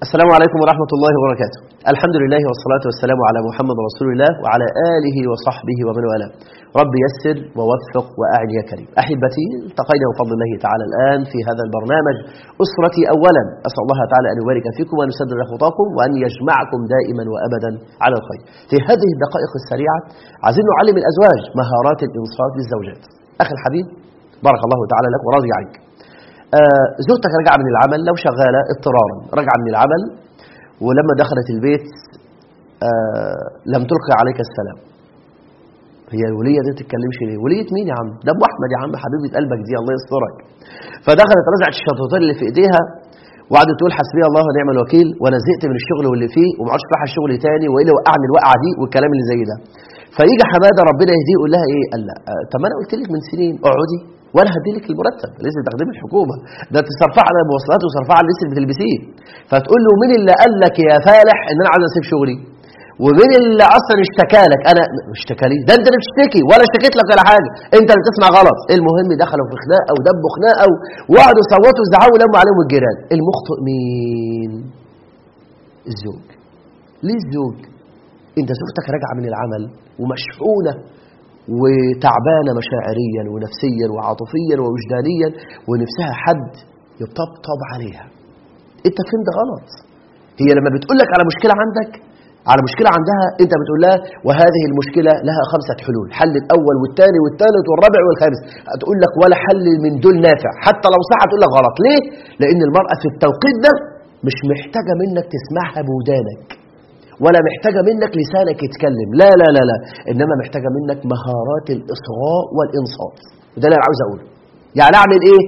السلام عليكم ورحمة الله وبركاته الحمد لله والصلاة والسلام على محمد رسول الله وعلى آله وصحبه ومن والاه رب يسر ووفق وأعن يا كريم أحبتي التقينا بفضل الله تعالى الآن في هذا البرنامج أسرتي أولا أسأل الله تعالى أن يبارك فيكم وأن يسدد خطاكم وأن يجمعكم دائما وأبدا على الخير في هذه الدقائق السريعة عايزين نعلم الأزواج مهارات الإنصات للزوجات أخي الحبيب بارك الله تعالى لك وراضي عنك آه زوجتك راجعه من العمل لو شغاله اضطرارا راجعه من العمل ولما دخلت البيت آه لم تلقي عليك السلام هي الوليه دي تتكلمش ليه وليه مين يا عم ده ابو احمد يا عم حبيبه قلبك دي الله يسترك فدخلت رزعت الشطوطين اللي في ايديها وقعدت تقول حسبي الله ونعم الوكيل وانا زهقت من الشغل واللي فيه وما عادش رايحه الشغل تاني وايه اللي وقعني الوقعه دي والكلام اللي زي ده فيجي حماده ربنا يهديه يقول لها ايه قال لا آه طب ما انا قلت لك من سنين اقعدي وانا هدي لك المرتب لسه تخدمي الحكومه ده تسترفع على المواصلات وترفع على اللبس اللي بتلبسيه فتقول له مين اللي قال لك يا فالح ان انا عايز اسيب شغلي ومين اللي اصلا اشتكى لك انا اشتكى لي ده انت اللي بتشتكي ولا اشتكيت لك ولا حاجه انت اللي بتسمع غلط المهم دخلوا في خناقه ودبوا خناقه وقعدوا يصوتوا ويزعقوا ولموا عليهم الجيران المخطئ مين الزوج ليه الزوج انت زوجتك راجعه من العمل ومشحونه وتعبانه مشاعريا ونفسيا وعاطفيا ووجدانيا ونفسها حد يطبطب عليها انت فهمت غلط هي لما بتقول لك على مشكله عندك على مشكله عندها انت بتقول لها وهذه المشكله لها خمسه حلول حل الاول والثاني والثالث والرابع والخامس هتقول لك ولا حل من دول نافع حتى لو صح هتقول لك غلط ليه لان المراه في التوقيت ده مش محتاجه منك تسمعها بودانك ولا محتاجة منك لسانك يتكلم لا لا لا لا إنما محتاجة منك مهارات الإصغاء والإنصات وده اللي أنا عاوز أقوله يعني أعمل إيه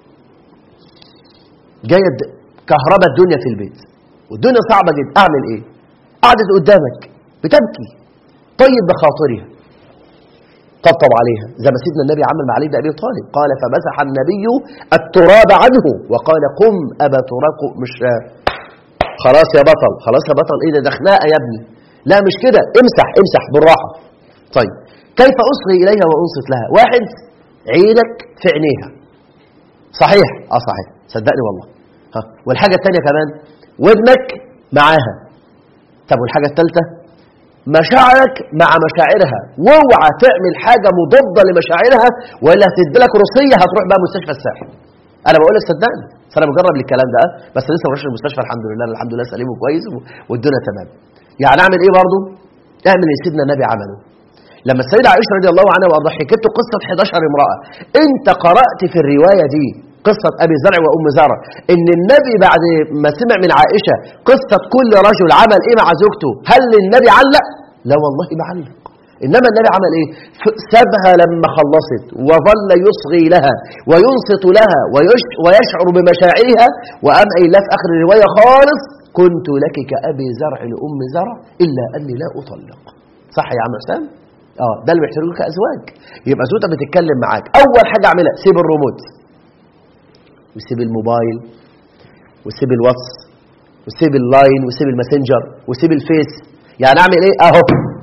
جاية كهرباء الدنيا في البيت والدنيا صعبة جدا أعمل إيه قعدت قدامك بتبكي طيب بخاطرها طبطب عليها زي ما سيدنا النبي عمل مع علي بن ابي طالب قال فمسح النبي التراب عنه وقال قم ابا تراب مش خلاص يا بطل خلاص يا بطل ايه ده ده خناقه يا ابني لا مش كده امسح امسح بالراحه طيب كيف اصغي اليها وانصت لها واحد عينك في عينيها صحيح اه صحيح صدقني والله ها والحاجه الثانيه كمان ودنك معاها طب والحاجه الثالثه مشاعرك مع مشاعرها واوعى تعمل حاجه مضاده لمشاعرها والا هتدي لك روسيه هتروح بقى مستشفى الساحل انا بقول لك صدقني انا مجرب للكلام ده بس لسه ما رحتش المستشفى الحمد لله الحمد لله سليم وكويس والدنيا تمام يعني اعمل ايه برضه اعمل اللي سيدنا النبي عمله لما السيدة عائشة رضي الله عنها وارضاها حكيت له قصة 11 امرأة انت قرأت في الرواية دي قصة أبي زرع وأم زرع إن النبي بعد ما سمع من عائشة قصة كل رجل عمل إيه مع زوجته هل النبي علق؟ لا والله ما علق إنما النبي عمل إيه سابها لما خلصت وظل يصغي لها وينصت لها ويش ويشعر بمشاعرها وقام قايلها في آخر الرواية خالص كنت لك كأبي زرع لأم زرع إلا أني لا أطلق صح يا عم حسام اه ده اللي بيحتاجوه كأزواج يبقى زوجتك بتتكلم معاك أول حاجة اعملها سيب الريموت وسيب الموبايل وسيب الواتس وسيب اللاين وسيب الماسنجر وسيب الفيس يعني اعمل ايه اهو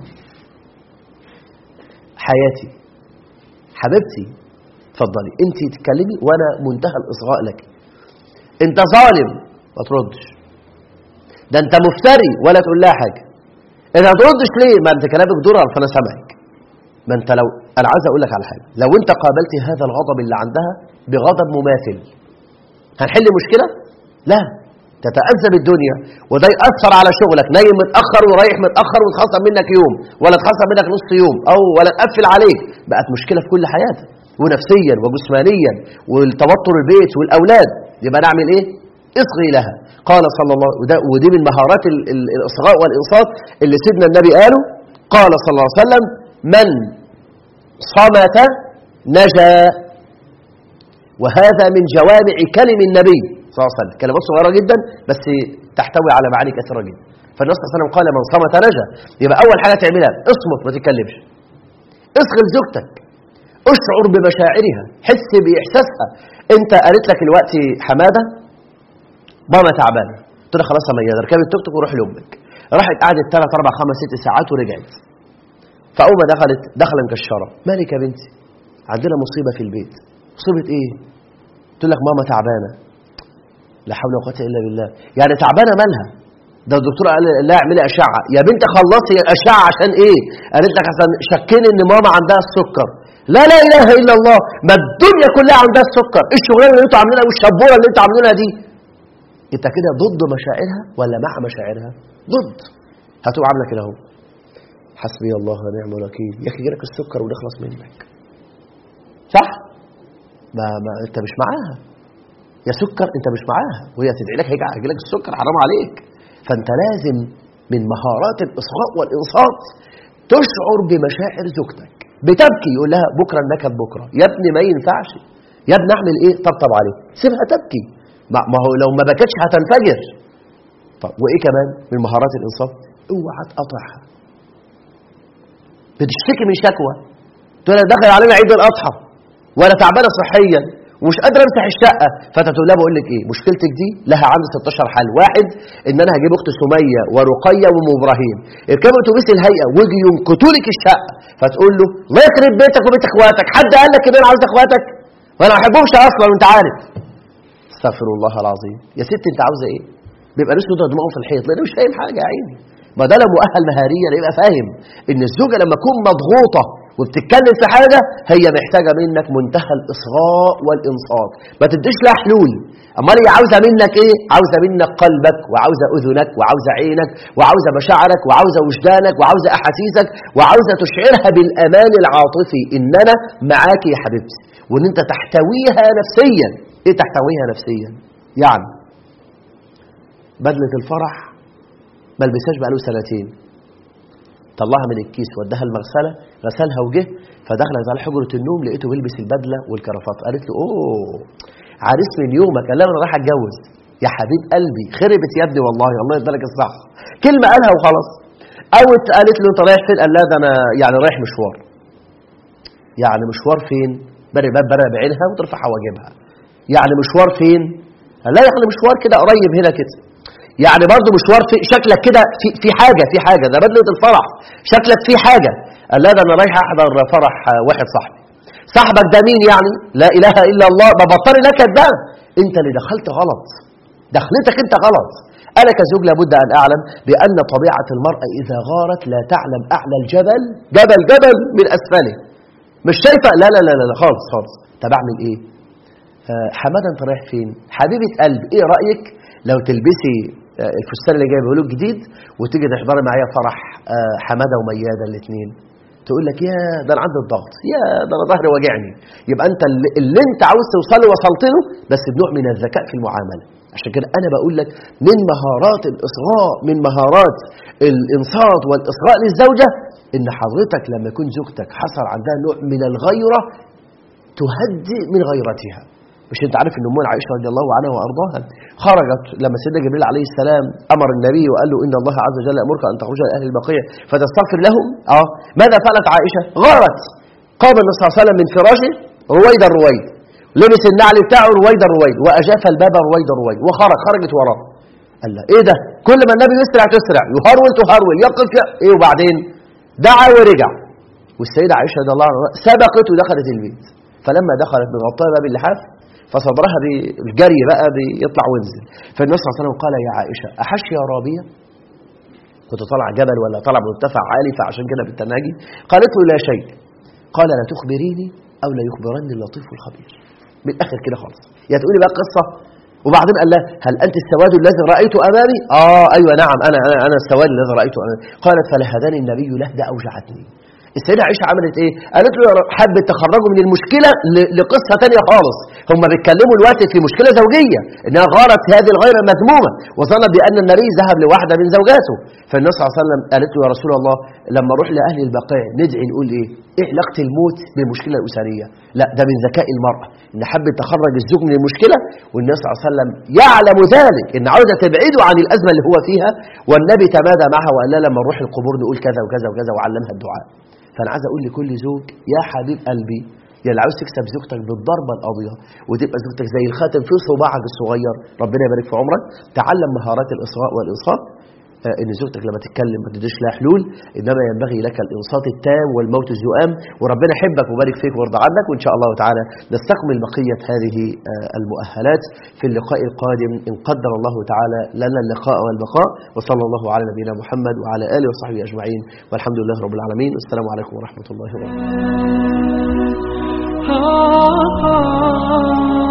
حياتي حبيبتي اتفضلي انت تتكلمي وانا منتهى الاصغاء لك انت ظالم ما تردش ده انت مفتري ولا تقول لها حاجه انت ما تردش ليه ما انت كلامك ضرر فانا سامعك ما انت لو انا عايز اقول لك على حاجه لو انت قابلت هذا الغضب اللي عندها بغضب مماثل هنحل مشكله لا تتأذى بالدنيا وده يأثر على شغلك نايم متأخر ورايح متأخر وتخصم منك يوم ولا تخصم منك نص يوم أو ولا تقفل عليك بقت مشكلة في كل حياتك ونفسيا وجسمانيا والتوتر البيت والأولاد يبقى نعمل إيه؟ اصغي لها قال صلى الله وده ودي من مهارات الإصغاء والإنصات اللي سيدنا النبي قاله قال صلى الله عليه وسلم من صمت نجا وهذا من جوامع كلم النبي صلى الله عليه وسلم كلمات صغيره جدا بس تحتوي على معاني كثيره جدا فالنبي صلى الله عليه وسلم قال من صمت نجا يبقى اول حاجه تعملها اصمت ما تتكلمش اصغي لزوجتك اشعر بمشاعرها حس باحساسها انت قالت لك الوقت حماده ماما تعبانه قلت لها خلاص يا ميادة اركبي التوك توك وروحي لامك راحت قعدت ثلاث اربع خمس ست ساعات ورجعت فاول ما دخلت دخل مكشره مالك يا بنتي عندنا مصيبه في البيت مصيبه ايه قلت لك ماما تعبانه لا حول ولا قوه الا بالله يعني تعبانه مالها ده الدكتور قال لا اعملي اشعه يا بنت خلصي الاشعه عشان ايه قالت لك عشان شكيني ان ماما عندها السكر لا لا اله الا الله ما الدنيا كلها عندها السكر ايه الشغلانه اللي انتوا عاملينها والشبوره اللي انتوا عاملينها دي انت كده ضد مشاعرها ولا مع مشاعرها ضد هتبقى عامله كده اهو حسبي الله ونعم الوكيل يا اخي جالك السكر ونخلص منك صح ما, ما انت مش معاها يا سكر انت مش معاها وهي تدعي لك هيجي لك السكر حرام عليك فانت لازم من مهارات الاصغاء والانصات تشعر بمشاعر زوجتك بتبكي يقول لها بكره النكد بكره يا ابني ما ينفعش يا ابني اعمل ايه طبطب عليه سيبها تبكي ما هو لو ما بكتش هتنفجر طب وايه كمان من مهارات الانصات اوعى تقاطعها بتشتكي من شكوى تقول دخل علينا عيد الاضحى ولا تعبانه صحيا ومش قادره امسح الشقه فتقول لها بقول لك ايه مشكلتك دي لها عندي 16 حل واحد ان انا هجيب اخت سميه ورقيه وام ابراهيم اركبوا اتوبيس الهيئه ويجي ينكتوا لك الشقه فتقول له الله يخرب بيتك وبيت اخواتك حد قال لك ان انا عاوز اخواتك وانا ما بحبهمش اصلا وانت عارف استغفر الله العظيم يا ست انت عاوزه ايه بيبقى نفسه دماغه في الحيط لانه مش فاهم حاجه يا عيني ما ده لو مؤهل مهاريا يبقى فاهم ان الزوجه لما تكون مضغوطه وبتتكلم في حاجه هي محتاجه منك منتهى الاصغاء والانصات ما تديش لها حلول امال هي عاوزه منك ايه عاوزه منك قلبك وعاوزه اذنك وعاوزه عينك وعاوزه مشاعرك وعاوزه وجدانك وعاوزه احاسيسك وعاوزه تشعرها بالامان العاطفي ان انا معاك يا حبيبتي وان انت تحتويها نفسيا ايه تحتويها نفسيا يعني بدله الفرح ما لبسهاش بقاله سنتين طلعها من الكيس وداها المغسله غسلها وجه فدخلت على حجره النوم لقيته بيلبس البدله والكرافات قالت له اوه عريس من يومك قال لها انا رايح اتجوز يا حبيب قلبي خربت يا ابني والله الله يديلك الصح كلمه قالها وخلاص او قالت له انت رايح فين قال لها ده انا يعني رايح مشوار يعني مشوار فين بري باب بري بعينها وترفع حواجبها يعني مشوار فين لا يعني مشوار كده قريب هنا كده يعني برضه مشوار في شكلك كده في في حاجه في حاجه ده بدله الفرح شكلك في حاجه قال لا ده انا رايح احضر فرح واحد صاحبي صاحبك ده مين يعني لا اله الا الله ده بطل نكد ده انت اللي دخلت غلط دخلتك انت غلط انا كزوج لابد ان اعلم بان طبيعه المراه اذا غارت لا تعلم اعلى الجبل جبل جبل من اسفله مش شايفه لا لا لا لا خالص خالص طب اعمل ايه آه حماده انت رايح فين حبيبه قلب ايه رايك لو تلبسي الفستان اللي جايبه له جديد وتيجي تحضري معايا فرح حماده ومياده الاثنين تقول لك يا ده انا عندي الضغط يا ده انا ظهري واجعني يبقى انت اللي, اللي انت عاوز توصله وصلت له بس بنوع من الذكاء في المعامله عشان كده انا بقول لك من مهارات الاصغاء من مهارات الانصات والاصغاء للزوجه ان حضرتك لما يكون زوجتك حصل عندها نوع من الغيره تهدئ من غيرتها مش انت عارف ان امنا عائشه رضي الله عنها وارضاها خرجت لما سيدنا جبريل عليه السلام امر النبي وقال له ان الله عز وجل امرك ان تخرج الى اهل البقيه فتستغفر لهم اه ماذا فعلت عائشه غارت قام النبي صلى الله عليه وسلم من فراشه رويد الرويد لبس النعل بتاعه رويد الرويد واجاف الباب رويد الرويد وخرج خرجت وراه قال له ايه ده كل ما النبي يسرع تسرع يهرول تهرول يقف ايه وبعدين دعا ورجع والسيده عائشه رضي الله عنها سبقت ودخلت البيت فلما دخلت من غطاء باب اللحاف فصدرها بالجري بقى بيطلع وينزل فالنبي صلى الله عليه وسلم قال يا عائشة أحش يا رابية كنت طالع جبل ولا طالع مرتفع عالي فعشان كده بالتناجي قالت له لا شيء قال لا تخبريني أو لا يخبرني اللطيف الخبير من الآخر كده خالص يا تقولي بقى قصة وبعدين قال لها هل أنت السواد الذي رأيته أمامي آه أيوة نعم أنا أنا, أنا السواد الذي رأيته أمامي قالت فلهداني النبي لهدة أوجعتني السيدة عائشة عملت ايه قالت له حابة تخرجوا من المشكلة لقصة تانية خالص هم بيتكلموا الوقت في مشكلة زوجية انها غارت هذه الغيرة المذمومة وظنت بان النبي ذهب لواحدة من زوجاته فالنبي صلى الله عليه وسلم قالت له يا رسول الله لما اروح لاهل البقيع ندعي نقول ايه ايه علاقة الموت بالمشكلة الاسرية لا ده من ذكاء المرأة ان حابة تخرج الزوج من المشكلة والنبي صلى الله عليه وسلم يعلم ذلك ان عاوزة تبعده عن الازمة اللي هو فيها والنبي تمادى معها وقال لها لما نروح القبور نقول كذا وكذا وكذا وعلمها الدعاء فانا عايز اقول لكل زوج يا حبيب قلبي يا اللي عاوز تكسب زوجتك بالضربه القاضيه وتبقى زوجتك زي الخاتم في صباعك الصغير ربنا يبارك في عمرك تعلم مهارات الاصغاء والانصات آه، ان زوجتك لما تتكلم ما تديش لها حلول انما ينبغي لك الانصات التام والموت الزؤام وربنا يحبك ويبارك فيك ويرضى عنك وان شاء الله تعالى نستكمل بقيه هذه آه، المؤهلات في اللقاء القادم ان قدر الله تعالى لنا اللقاء والبقاء وصلى الله على نبينا محمد وعلى اله وصحبه اجمعين والحمد لله رب العالمين والسلام عليكم ورحمه الله وبركاته ah, ah, ah.